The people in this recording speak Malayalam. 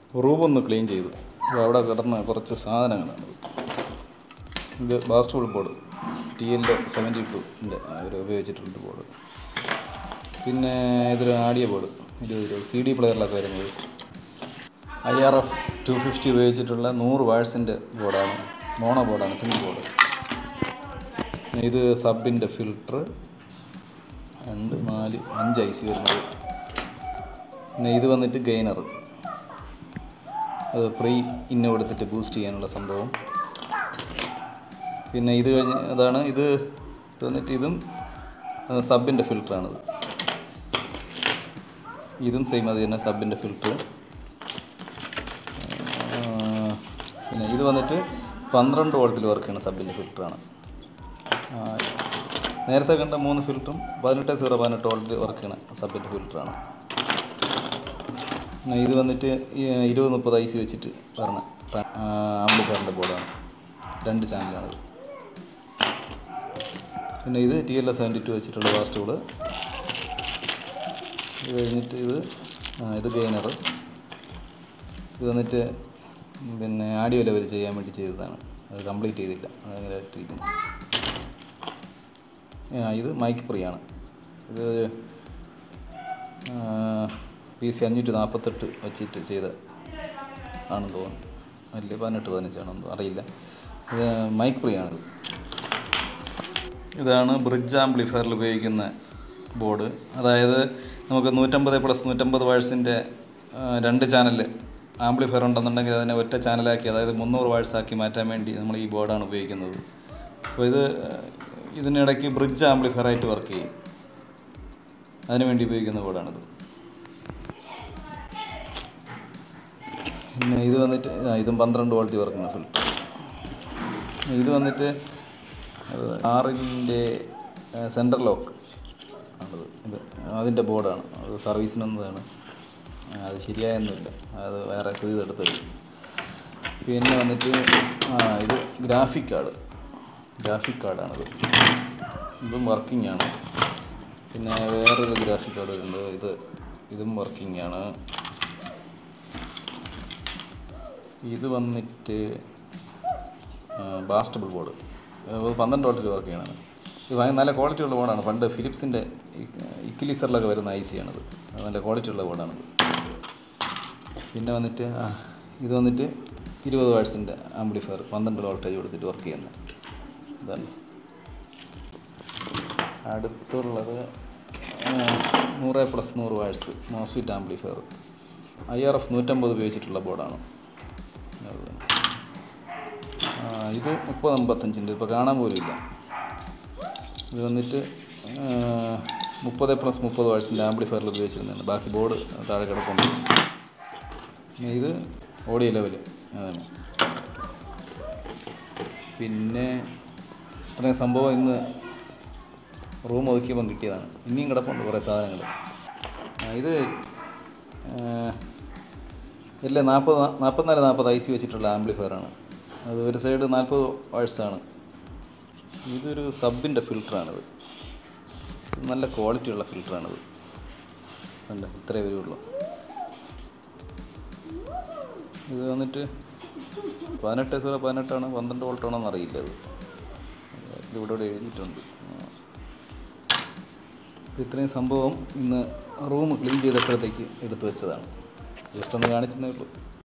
റൂമൊന്ന് ക്ലീൻ ചെയ്തു അപ്പോൾ അവിടെ കിടന്ന കുറച്ച് സാധനങ്ങളാണ് ഇത് ബാസ്റ്റോൾ ബോർഡ് ടി എൽ സെവൻറ്റി ടുൻ്റെ അവർ ഉപയോഗിച്ചിട്ടുണ്ട് ബോർഡ് പിന്നെ ഇതൊരു ആഡിയോ ബോർഡ് ഇത് ഒരു സി ഡി പ്ലെയറിലൊക്കെ വരുന്നത് I R F two fifty ഉപയോഗിച്ചിട്ടുള്ള നൂറ് വാഴ്സിൻ്റെ ബോർഡാണ് മോണോ ബോർഡാണ് സിംഗിൾ ബോർഡ് ഇത് സബിൻ്റെ ഫിൽട്ടർ രണ്ട് നാല് അഞ്ച് ഐ സി വരുന്നത് പിന്നെ ഇത് വന്നിട്ട് ഗെയിനർ അത് പ്രീ ഇന്ന കൊടുത്തിട്ട് ബൂസ്റ്റ് ചെയ്യാനുള്ള സംഭവം പിന്നെ ഇത് കഴിഞ്ഞ് അതാണ് ഇത് ഇത് വന്നിട്ട് ഇതും സബിൻ്റെ ഫിൽറ്ററാണിത് ഇതും സെയിം അത് തന്നെ സബിൻ്റെ ഫിൽറ്റർ പിന്നെ ഇത് വന്നിട്ട് പന്ത്രണ്ട് വോൾട്ടിൽ വർക്ക് ചെയ്യുന്ന സബിൻ്റെ ഫിൽറ്ററാണ് നേരത്തെ കണ്ട മൂന്ന് ഫിൽറ്ററും പതിനെട്ട് സീറോ പതിനെട്ട് വോൾട്ടിൽ വർക്ക് ചെയ്യുന്ന സബിൻ്റെ ഫിൽറ്ററാണ് പിന്നെ ഇത് വന്നിട്ട് ഈ ഇരുപത് മുപ്പത് ഐ സി വെച്ചിട്ട് പറഞ്ഞ ആംബുക്കാറിൻ്റെ ബോർഡാണ് രണ്ട് ചാനലാണത് പിന്നെ ഇത് T L S seventy two വെച്ചിട്ടുള്ള വാസ്റ്റുകൾ ഇത് കഴിഞ്ഞിട്ട് ഇത് ആ, ഇത് ഗെയിനർ ഇത് വന്നിട്ട് പിന്നെ ആഡിയോ ലെവൽ ചെയ്യാൻ വേണ്ടി ചെയ്തതാണ് അത് കംപ്ലീറ്റ് ചെയ്തില്ല അതങ്ങനെ ഇട്ടിരിക്കുന്നു ആ ഇത് മൈക്ക് ഫ്രീ ആണ് ഇത് പി സി അഞ്ഞൂറ്റി നാൽപ്പത്തെട്ട് വെച്ചിട്ട് ചെയ്ത ആണെന്ന് തോന്നുന്നു അല്ല പതിനെട്ട് പതിനഞ്ചാണെന്ന് അറിയില്ല ഇത് മൈക്ക് ഫ്രീ ആണിത് ഇതാണ് ബ്രിഡ്ജ് ആംപ്ലിഫയറിൽ ഉപയോഗിക്കുന്ന ബോർഡ് അതായത് നമുക്ക് നൂറ്റമ്പത് പ്ലസ് നൂറ്റമ്പത് വാഴ്സിൻ്റെ രണ്ട് ചാനൽ ആംപ്ലിഫയർ ഉണ്ടെന്നുണ്ടെങ്കിൽ അതിനെ ഒറ്റ ചാനലാക്കി അതായത് മുന്നൂറ് വാഴ്സ് ആക്കി മാറ്റാൻ വേണ്ടി നമ്മൾ ഈ ബോർഡാണ് ഉപയോഗിക്കുന്നത് അപ്പോൾ ഇത് ഇതിനിടയ്ക്ക് ബ്രിഡ്ജ് ആംപ്ലിഫയർ ആയിട്ട് വർക്ക് ചെയ്യും അതിനു വേണ്ടി ഉപയോഗിക്കുന്ന ബോർഡാണിത് പിന്നെ ഇത് വന്നിട്ട് ആ, ഇതും പന്ത്രണ്ട് വോൾട്ടി വർക്കുന്ന ഫിൽറ്റർ ഇത് വന്നിട്ട് ആറിൻ്റെ സെൻട്രൽ ലോക്ക് ആണത് ഇത് അതിൻ്റെ ബോർഡാണ് അത് സർവീസിനൊന്നതാണ് അത് ശരിയായൊന്നുമില്ല അത് വേറെ പുതിയതെടുത്തത് പിന്നെ വന്നിട്ട് ആ ഇത് ഗ്രാഫിക് കാർഡ് ഗ്രാഫിക് കാർഡാണിത് ഇതും വർക്കിംഗ് ആണ് പിന്നെ വേറൊരു ഗ്രാഫിക് കാർഡ് ഉണ്ട് ഇത് ഇതും വർക്കിംഗ് ആണ് ഇത് വന്നിട്ട് ബാസ്റ്റബിൾ ബോർഡ് പന്ത്രണ്ട് വോൾട്ടിൽ വർക്ക് ചെയ്യണത് ഇത് ഭയങ്കര നല്ല ക്വാളിറ്റി ഉള്ള ബോർഡാണ് പണ്ട് ഫിലിപ്സിൻ്റെ ഇക്ലിസറിലൊക്കെ വരുന്ന ഐ സി ആണത് അത് നല്ല ക്വാളിറ്റി ഉള്ള ബോർഡാണത് പിന്നെ വന്നിട്ട് ആ, ഇത് വന്നിട്ട് ഇരുപത് വാട്സിൻ്റെ ആംപ്ലിഫയർ പന്ത്രണ്ട് വോൾട്ടേജ് കൊടുത്തിട്ട് വർക്ക് ചെയ്യുന്നത് ഇതാണ് അടുത്തുള്ളത് ആ, നൂറ് പ്ലസ് നൂറ് watts mosfet amplifier I R F നൂറ്റമ്പത് ഉപയോഗിച്ചിട്ടുള്ള ബോർഡാണ് അത് ആ, ഇത് മുപ്പത് അമ്പത്തഞ്ചിൻ്റെ ഇപ്പോൾ കാണാൻ പോലും ഇല്ല ഇത് വന്നിട്ട് മുപ്പത് പ്ലസ് മുപ്പത് വാട്സിൻ്റെ ആംപ്ലിഫയറിൽ ഉപയോഗിച്ചിരുന്നതാണ് ബാക്കി ബോർഡ് താഴെ കിടപ്പുണ്ട് പിന്നെ ഇത് ഓഡിയോ ലെവൽ അതാണ് പിന്നെ ഇത്രയും സംഭവം ഇന്ന് റൂം ഒതുക്കിയപ്പം കിട്ടിയതാണ് ഇനിയും കിടപ്പുണ്ട് കുറേ സാധനങ്ങൾ ഇത് ഇല്ല നാൽപ്പത് നാൽപ്പത്തിനാല് നാൽപ്പത് ഐ സി വെച്ചിട്ടുള്ള ആംപ്ലിഫയറാണ് അത് ഒരു സൈഡ് നാൽപ്പത് വാഴ്സാണ് ഇതൊരു സബിൻ്റെ ഫിൽറ്ററാണിത് നല്ല ക്വാളിറ്റിയുള്ള ഫിൽറ്ററാണിത് അല്ല ഇത്രേ വരുള്ളൂ ഇത് വന്നിട്ട് പതിനെട്ട് സീറോ പതിനെട്ടാണ് പന്ത്രണ്ട് വോൾട്ടാണോ എന്നറിയില്ല അത് ഇതിവിടെ ഇവിടെ എഴുതിയിട്ടുണ്ട് ആ. ഇത്രയും സംഭവം ഇന്ന് റൂം ക്ലീൻ ചെയ്തപ്പോഴത്തേക്ക് എടുത്തു വെച്ചതാണ് ജസ്റ്റ് ഒന്ന് കാണിച്ചെന്നേ ഉള്ളൂ